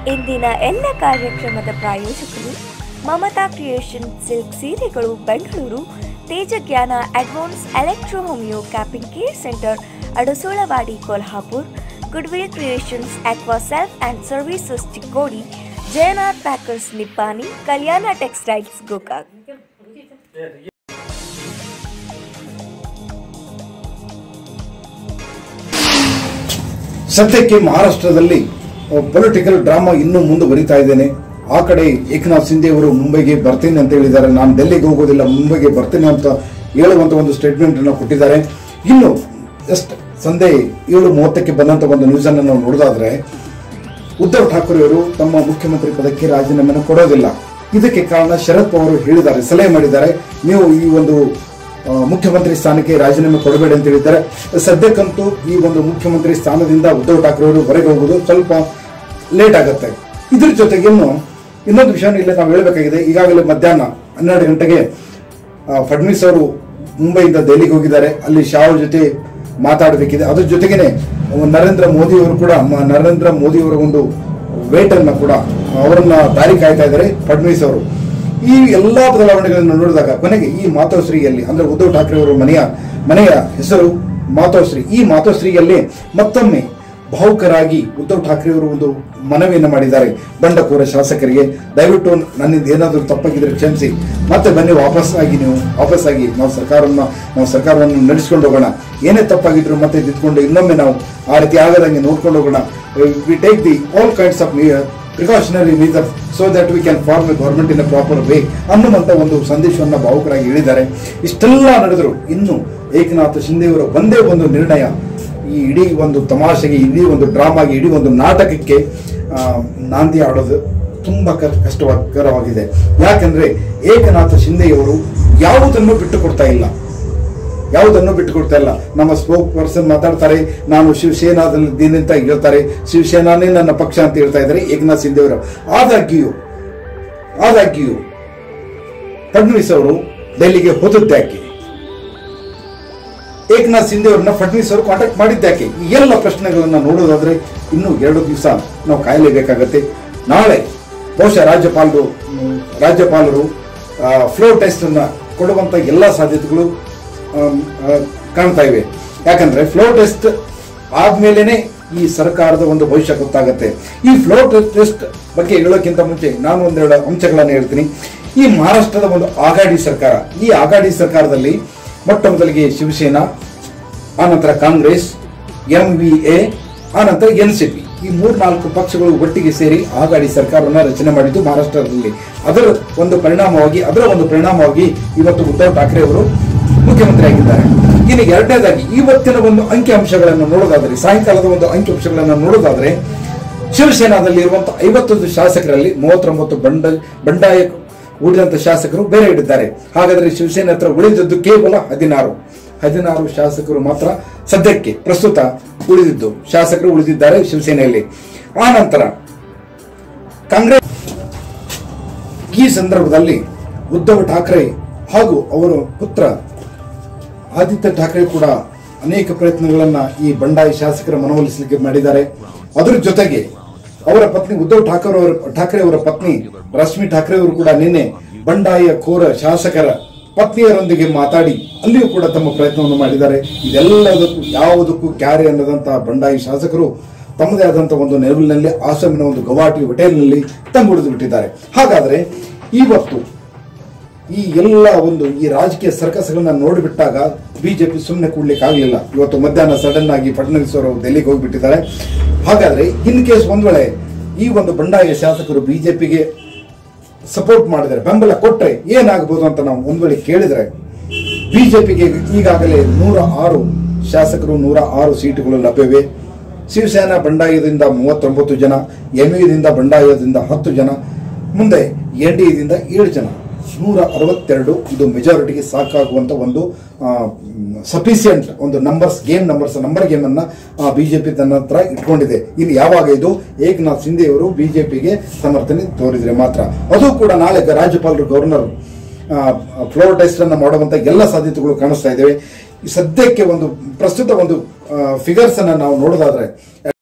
ಇಂದಿನ ಎಲ್ಲ ಕಾರ್ಯಕ್ರಮದ ಪ್ರಾಯೋಜಕರು ಮಮತಾ ಕ್ರಿಯೇಷನ್ ಸಿಲ್ಕ್ ಸೀರೆಗಳು Bengaluru Tejajnana advance electro homeo ಕ್ಯಾಪಿಂಗ್ care centre Adasolavadi Kolhapur goodwill creations aqua self and services Chikkodi Jayanath packers Nippani Kalyana textiles Gokak ಸದ್ಯಕ್ಕೆ ಮಹಾರಾಷ್ಟ್ರದಲ್ಲಿ ಪೊಲಿಟಿಕಲ್ ಡ್ರಾಮಾ ಇನ್ನೂ ಮುಂದುವರಿತಾ ಇದ್ದೇನೆ ಆ ಕಡೆ ಏಕನಾಥ್ ಶಿಂದೆ ಅವರು ಮುಂಬೈಗೆ ಬರ್ತೀನಿ ಅಂತ ಹೇಳಿದ್ದಾರೆ ನಾನು ಡೆಲ್ಲಿಗೆ ಹೋಗೋದಿಲ್ಲ ಮುಂಬೈಗೆ ಬರ್ತೀನಿ ಅಂತ ಹೇಳುವಂತ ಒಂದು ಸ್ಟೇಟ್ಮೆಂಟ್ ಅನ್ನು ಕೊಟ್ಟಿದ್ದಾರೆ ಇನ್ನು ಜಸ್ಟ್ ಸಂಜೆ ಏಳು ಮೂವತ್ತಕ್ಕೆ ಬಂದಂತ ಒಂದು ನ್ಯೂಸ್ ಅನ್ನು ನಾವು ನೋಡೋದಾದ್ರೆ ಉದ್ಧವ್ ಠಾಕ್ರೆ ಅವರು ತಮ್ಮ ಮುಖ್ಯಮಂತ್ರಿ ಪದಕ್ಕೆ ರಾಜೀನಾಮೆಯನ್ನು ಕೊಡೋದಿಲ್ಲ ಇದಕ್ಕೆ ಕಾರಣ ಶರದ್ ಪವಾರ್ ಹೇಳಿದ್ದಾರೆ ಸಲಹೆ ಮಾಡಿದ್ದಾರೆ ನೀವು ಈ ಒಂದು ಆ, ಮುಖ್ಯಮಂತ್ರಿ ಸ್ಥಾನಕ್ಕೆ ರಾಜೀನಾಮೆ ಕೊಡಬೇಡಿ ಅಂತ ಹೇಳಿದ್ದಾರೆ ಸದ್ಯಕ್ಕಂತೂ ಈ ಒಂದು ಮುಖ್ಯಮಂತ್ರಿ ಸ್ಥಾನದಿಂದ ಉದ್ಧವ್ ಠಾಕ್ರೆ ಅವರು ಹೊರಗೆ ಹೋಗೋದು ಸ್ವಲ್ಪ ಲೇಟ್ ಆಗುತ್ತೆ ಇದ್ರ ಜೊತೆಗೆ ಇನ್ನು ಇನ್ನೊಂದು ವಿಷಯ ಇಲ್ಲಿ ನಾವು ಹೇಳಬೇಕಾಗಿದೆ ಈಗಾಗಲೇ ಮಧ್ಯಾಹ್ನ ಹನ್ನೆರಡು ಗಂಟೆಗೆ ಆ, ಫಡ್ನವೀಸ್ ಅವರು ಮುಂಬೈಯಿಂದ ದೆಹಲಿಗೆ ಹೋಗಿದ್ದಾರೆ ಅಲ್ಲಿ ಶಾ ಅವ್ರ ಜೊತೆ ಮಾತಾಡಬೇಕಿದೆ ಅದ್ರ ಜೊತೆಗೇನೆ ನರೇಂದ್ರ ಮೋದಿ ಅವರು ಕೂಡ ಮ- ನರೇಂದ್ರ ಮೋದಿ ಅವರ ಒಂದು ವೇಟ್ ಅನ್ನ ಕೂಡ ಅವರನ್ನ ದಾರಿ ಕಾಯ್ತಾ ಇದ್ದಾರೆ ಫಡ್ನವೀಸ್ ಅವರು ಈ ಎಲ್ಲಾ ಬದಲಾವಣೆಗಳನ್ನು ನೋಡಿದಾಗ ಕೊನೆಗೆ ಈ ಮಾತೋಶ್ರೀಯಲ್ಲಿ ಅಂದ್ರೆ ಉದ್ಧವ್ ಠಾಕ್ರೆ ಅವರ ಮನೆಯ ಮನೆಯ ಹೆಸರು ಮಾತೋಶ್ರೀ ಈ ಮಾತೋಶ್ರೀಯಲ್ಲಿ ಮತ್ತೊಮ್ಮೆ ಭಾವುಕರಾಗಿ ಉದ್ಧವ್ ಠಾಕ್ರೆ ಅವರು ಒಂದು ಮನವಿಯನ್ನು ಮಾಡಿದ್ದಾರೆ ಬಂಡಕೋರ ಶಾಸಕರಿಗೆ ದಯವಿಟ್ಟು ನನ್ನಿಂದ ಏನಾದರೂ ತಪ್ಪಾಗಿದ್ರೆ ಕ್ಷಮಿಸಿ ಮತ್ತೆ ಬನ್ನಿ ವಾಪಸ್ ಆಗಿ ನೀವು ವಾಪಸ್ ಆಗಿ ನಾವು ಸರ್ಕಾರವನ್ನು ನಾವು ಸರ್ಕಾರವನ್ನು ನಡೆಸ್ಕೊಂಡು ಹೋಗೋಣ ಏನೇ ತಪ್ಪಾಗಿದ್ರು ಮತ್ತೆ ತಿದ್ಕೊಂಡು ಇನ್ನೊಮ್ಮೆ ನಾವು ಆ ರೀತಿ ಆಗದಂಗೆ ನೋಡ್ಕೊಂಡು ಹೋಗೋಣ we take the all kinds of precautionary measures so that we can form a government in a proper way ಅನ್ನುವಂಥ ಒಂದು ಸಂದೇಶವನ್ನು ಭಾವುಕರಾಗಿ ಹೇಳಿದ್ದಾರೆ ಇಷ್ಟೆಲ್ಲ ನಡೆದರು ಇನ್ನು ಏಕನಾಥ್ ಶಿಂದೆಯವರ ಒಂದೇ ಒಂದು ನಿರ್ಣಯ ಈ ಇಡೀ ಒಂದು ತಮಾಷೆಗೆ ಇಡೀ ಒಂದು ಡ್ರಾಮಾಗೆ ಇಡೀ ಒಂದು ನಾಟಕಕ್ಕೆ ಆ, ನಾಂದಿ ಆಡೋದು ತುಂಬಾ ಕ- ಕಷ್ಟಕರವಾಗಿದೆ ಯಾಕಂದ್ರೆ ಏಕನಾಥ ಶಿಂದೆಯವರು ಯಾವುದನ್ನು ಬಿಟ್ಟು ಕೊಡ್ತಾ ಇಲ್ಲ ಯಾವುದನ್ನು ಬಿಟ್ಟು ಕೊಡ್ತಾ ಇಲ್ಲ ನಮ್ಮ ಸ್ಪೋಕ್ ಪರ್ಸನ್ ಮಾತಾಡ್ತಾರೆ ನಾನು ಶಿವಸೇನಾದಲ್ಲಿ ಇದ್ದೀನಿ ಅಂತ ಹೇಳ್ತಾರೆ ಶಿವಸೇನಾನೇ ನನ್ನ ಪಕ್ಷ ಅಂತ ಹೇಳ್ತಾ ಇದ್ದಾರೆ ಏಕನಾಥ್ ಶಿಂದೆ ಅವರು ಆದಾಗ್ಯೂ ಆದಾಗ್ಯೂ ಫಡ್ನವೀಸ್ ಅವರು ಡೆಲ್ಲಿಗೆ ಹೋದದ್ದಾಕೆ ಏಕನಾಥ್ ಶಿಂದೆ ಅವರನ್ನ ಫಡ್ನವೀಸ್ ಅವರು ಕಾಂಟ್ಯಾಕ್ಟ್ ಮಾಡಿದ್ದಾಕೆ ಈ ಎಲ್ಲ ಪ್ರಶ್ನೆಗಳನ್ನ ನೋಡೋದಾದ್ರೆ ಇನ್ನೂ ಎರಡು ದಿವಸ ನಾವು ಕಾಯಲೇಬೇಕಾಗತ್ತೆ ನಾಳೆ ಬಹುಶಃ ರಾಜ್ಯಪಾಲರು ಮ್, ರಾಜ್ಯಪಾಲರು ಫ್ಲೋ ಟೆಸ್ಟ್ ಅನ್ನ ಕೊಡುವಂತ ಎಲ್ಲ ಸಾಧ್ಯತೆಗಳು ಆಮ್, ಆ, ಕಾಣ್ತಾ ಇವೆ ಯಾಕಂದ್ರೆ ಫ್ಲೋ ಟೆಸ್ಟ್ ಆದ್ಮೇಲೆನೆ ಈ ಸರ್ಕಾರದ ಒಂದು ಭವಿಷ್ಯ ಗೊತ್ತಾಗುತ್ತೆ ಈ ಫ್ಲೋ ಟೆಸ್ಟ್ ಬಗ್ಗೆ ಹೇಳೋಕ್ಕಿಂತ ಮುಂಚೆ ನಾನು ಒಂದೆರಡು ಅಂಶಗಳನ್ನು ಹೇಳ್ತೀನಿ ಈ ಮಹಾರಾಷ್ಟ್ರದ ಒಂದು ಆಘಾಡಿ ಸರ್ಕಾರ ಈ ಆಘಾಡಿ ಸರ್ಕಾರದಲ್ಲಿ ಮೊಟ್ಟ ಮೊದಲಿಗೆ ಶಿವಸೇನಾ ಆನಂತರ ಕಾಂಗ್ರೆಸ್ ಎಂ ವಿ ಎ ಆನಂತರ ಎನ್ ಸಿ ಪಿ ಈ ಮೂರ್ನಾಲ್ಕು ಪಕ್ಷಗಳು ಒಟ್ಟಿಗೆ ಸೇರಿ ಆಘಾಡಿ ಸರ್ಕಾರವನ್ನು ರಚನೆ ಮಾಡಿದ್ದು ಮಹಾರಾಷ್ಟ್ರದಲ್ಲಿ ಅದರ ಒಂದು ಪರಿಣಾಮವಾಗಿ ಅದರ ಒಂದು ಪರಿಣಾಮವಾಗಿ ಇವತ್ತು ಉದ್ಧವ್ ಠಾಕ್ರೆ ಅವರು ಮುಖ್ಯಮಂತ್ರಿ ಆಗಿದ್ದಾರೆ ಇನ್ನು ಎರಡನೇದಾಗಿ ಇವತ್ತಿನ ಒಂದು ಅಂಕಿಅಂಶಗಳನ್ನು ನೋಡೋದಾದ್ರೆ ಸಾಯಂಕಾಲದ ಒಂದು ಅಂಕಿಅಂಶಗಳನ್ನು ನೋಡೋದಾದ್ರೆ ಶಿವಸೇನಾದಲ್ಲಿ ಇರುವಂತಹ ಐವತ್ತೊಂದು ಶಾಸಕರಲ್ಲಿ ಮೂವತ್ತೊಂಬತ್ತು ಬಂಡ ಬಂಡಾಯ ಉಳಿದಂತ ಶಾಸಕರು ಬೇರೆ ಇಟ್ಟಿದ್ದಾರೆ ಹಾಗಾದ್ರೆ ಶಿವಸೇನೆ ಹತ್ರ ಉಳಿದದ್ದು ಕೇವಲ ಹದಿನಾರು ಹದಿನಾರು ಶಾಸಕರು ಮಾತ್ರ ಸದ್ಯಕ್ಕೆ ಪ್ರಸ್ತುತ ಉಳಿದಿದ್ದು ಶಾಸಕರು ಉಳಿದಿದ್ದಾರೆ ಶಿವಸೇನೆಯಲ್ಲಿ ಆ ನಂತರ ಕಾಂಗ್ರೆಸ್ ಈ ಸಂದರ್ಭದಲ್ಲಿ ಉದ್ಧವ್ ಠಾಕ್ರೆ ಹಾಗೂ ಅವರ ಪುತ್ರ ಆದಿತ್ಯ ಠಾಕ್ರೆ ಕೂಡ ಅನೇಕ ಪ್ರಯತ್ನಗಳನ್ನ ಈ ಬಂಡಾಯ ಶಾಸಕರ ಮನವೊಲಿಸಲಿಕ್ಕೆ ಮಾಡಿದ್ದಾರೆ ಅದರ ಜೊತೆಗೆ ಅವರ ಪತ್ನಿ ಉದ್ಧವ್ ಠಾಕ್ರೆ ಅವರ ಠಾಕ್ರೆ ಅವರ ಪತ್ನಿ ರಶ್ಮಿ ಠಾಕ್ರೆ ಅವರು ಕೂಡ ನಿನ್ನೆ ಬಂಡಾಯ ಕೋರ ಶಾಸಕರ ಪತ್ನಿಯರೊಂದಿಗೆ ಮಾತಾಡಿ ಅಲ್ಲಿಯೂ ಕೂಡ ತಮ್ಮ ಪ್ರಯತ್ನವನ್ನು ಮಾಡಿದ್ದಾರೆ ಇದೆಲ್ಲದಕ್ಕೂ ಯಾವುದಕ್ಕೂ ಕ್ಯಾರೆ ಅನ್ನದಂತಹ ಬಂಡಾಯ ಶಾಸಕರು ತಮ್ಮದೇ ಆದಂತಹ ಒಂದು ನೆರವಿನಲ್ಲಿ ಆಸಾಮಿನ ಒಂದು ಗವಾಟಿ ಹೋಟೆಲ್ನಲ್ಲಿ ತಂಗುಳಿದು ಬಿಟ್ಟಿದ್ದಾರೆ ಹಾಗಾದ್ರೆ ಇವತ್ತು ಈ ಎಲ್ಲ ಒಂದು ಈ ರಾಜಕೀಯ ಸರ್ಕಸ್ಗಳನ್ನ ನೋಡಿಬಿಟ್ಟಾಗ ಬಿಜೆಪಿ ಸುಮ್ಮನೆ ಕೂಡ್ಲಿಕ್ಕೆ ಆಗಲಿಲ್ಲ ಇವತ್ತು ಮಧ್ಯಾಹ್ನ ಸಡನ್ ಆಗಿ ಫಡ್ನವೀಸ್ ಅವರು ದೆಹಲಿಗೆ ಹೋಗ್ಬಿಟ್ಟಿದ್ದಾರೆ ಹಾಗಾದ್ರೆ ಇನ್ ಕೇಸ್ ಒಂದ್ ವೇಳೆ ಈ ಒಂದು ಬಂಡಾಯ ಶಾಸಕರು ಬಿಜೆಪಿಗೆ ಸಪೋರ್ಟ್ ಮಾಡಿದರೆ ಬೆಂಬಲ ಕೊಟ್ರೆ ಏನಾಗಬಹುದು ಅಂತ ನಾವು ಒಂದ್ ವೇಳೆ ಕೇಳಿದ್ರೆ ಬಿಜೆಪಿಗೆ ಈಗಾಗಲೇ ನೂರ ಆರು ಶಾಸಕರು ನೂರ ಆರು ಸೀಟುಗಳು ಲಭ್ಯವಿವೆ ಶಿವಸೇನಾ ಬಂಡಾಯದಿಂದ ಮೂವತ್ತೊಂಬತ್ತು ಜನ ಎಂಯುದಿಂದ ಬಂಡಾಯದಿಂದ ಹತ್ತು ಜನ ಮುಂದೆ ಎನ್ ಡಿ ಎದಿಂದ ಏಳು ಜನ ನೂರ ಅರವತ್ತೆರಡು ಇದು ಮೆಜಾರಿಟಿಗೆ ಸಾಕಾಗುವಂತ ಒಂದು ಸಫಿಸಿಯಂಟ್ ಒಂದು numbers game numbers number game ಅನ್ನ ಬಿಜೆಪಿ ತನ್ನ ಹತ್ರ ಇಟ್ಕೊಂಡಿದೆ ಇನ್ನು ಯಾವಾಗ ಇದು ಏಕನಾಥ್ ಶಿಂದೆ ಅವರು ಬಿಜೆಪಿಗೆ ಸಮರ್ಥನೆ ತೋರಿದ್ರೆ ಮಾತ್ರ ಅದು ಕೂಡ ನಾಳೆ ರಾಜ್ಯಪಾಲರು ಗವರ್ನರ್ ಫ್ಲೋರ್ ಟೆಸ್ಟ್ ಅನ್ನ ಮಾಡುವಂತ ಎಲ್ಲ ಸಾಧ್ಯತೆಗಳು ಕಾಣಿಸ್ತಾ ಇದ್ದೇವೆ ಈ ಸದ್ಯಕ್ಕೆ ಒಂದು ಪ್ರಸ್ತುತ ಒಂದು ಫಿಗರ್ಸ್ ಅನ್ನ ನಾವು ನೋಡೋದಾದ್ರೆ